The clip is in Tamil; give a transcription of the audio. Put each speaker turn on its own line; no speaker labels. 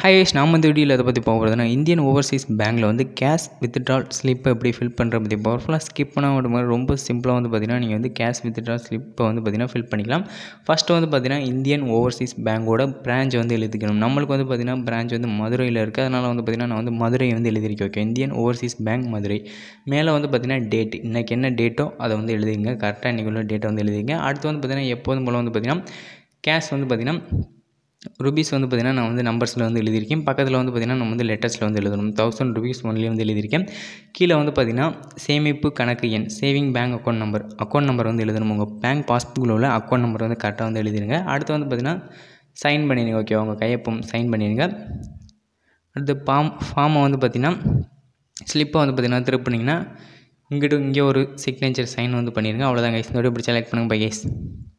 ஹையஸ் நாம இந்த வீடியோவில் அதை பற்றி பார்க்க போகிறதுனா இந்தியன் ஓவர்சீஸ் பேங்க்கில் வந்து கேஷ் வித்ட்ரால் ஸ்லிப்பை எப்படி ஃபில் பண்ணுற பற்றி பவர்ஃபுல்லாக ஸ்கிப் பண்ண ஒரு மாதிரி ரொம்ப சிம்பிளாக வந்து பார்த்தீங்கன்னா நீங்கள் வந்து கேஷ் வித்ட்ரால் ஸ்லிப்பை வந்து பார்த்தீங்கன்னா ஃபில் பண்ணிக்கலாம் ஃபஸ்ட்டு வந்து பார்த்தீங்கன்னா இந்தியன் ஓவர்சீஸ் பேங்கோட பிரான்ச் வந்து எழுதிக்கணும் நம்மளுக்கு வந்து பார்த்தீங்கன்னா பிரான்ச் வந்து மதுரையில் இருக்குது அதனால் வந்து பார்த்தீங்கன்னா நான் வந்து மதுரை வந்து எழுதியிருக்கேன் okay Indian Overseas Bank Madurai மேலே வந்து பார்த்தீங்கன்னா டேட் இன்றைக்கி என்ன டேட்டோ அதை வந்து எழுதிங்க கரெக்டாக இன்றைக்கி உள்ள டேட்டை வந்து எழுதிங்க அடுத்து வந்து பார்த்தீங்கன்னா எப்போதும் போல் வந்து பார்த்தீங்கன்னா கேஷ் வந்து பார்த்தீங்கன்னா ருபீஸ் வந்து பார்த்திங்கன்னா நான் வந்து நம்பர்ஸில் வந்து எழுதியிருக்கேன் பக்கத்தில் வந்து பார்த்திங்கன்னா நம்ம வந்து லெட்டர்ஸில் வந்து எழுதணும் தௌசண்ட் ருபீஸ் ஒன்லி வந்து எழுதியிருக்கேன் கீழே வந்து பார்த்திங்கன்னா சேமிப்பு கணக்கு எண் saving bank account number account number வந்து எழுதணும் உங்கள் பேங்க் பாஸ்புக்கில் உள்ள அக்கௌண்ட் நம்பர் வந்து கரெக்டாக வந்து எழுதிடுங்க அடுத்து வந்து பார்த்திங்கன்னா சைன் பண்ணிடுங்க ஓகே உங்கள் கையொப்பம் சைன் பண்ணிடுங்க அடுத்து ஃபார்ம் ஃபார்மை வந்து பார்த்திங்கன்னா ஸ்லிப்பை வந்து பார்த்திங்கன்னா திருப்பினீங்கன்னா இங்கிட்ட இங்கே ஒரு சிக்னேச்சர் சைன் வந்து பண்ணிடுங்க அவ்வளோதான் கைஸ் இந்த வீடியோ பிடிச்சா லைக் பண்ணுங்கள் பை கைஸ்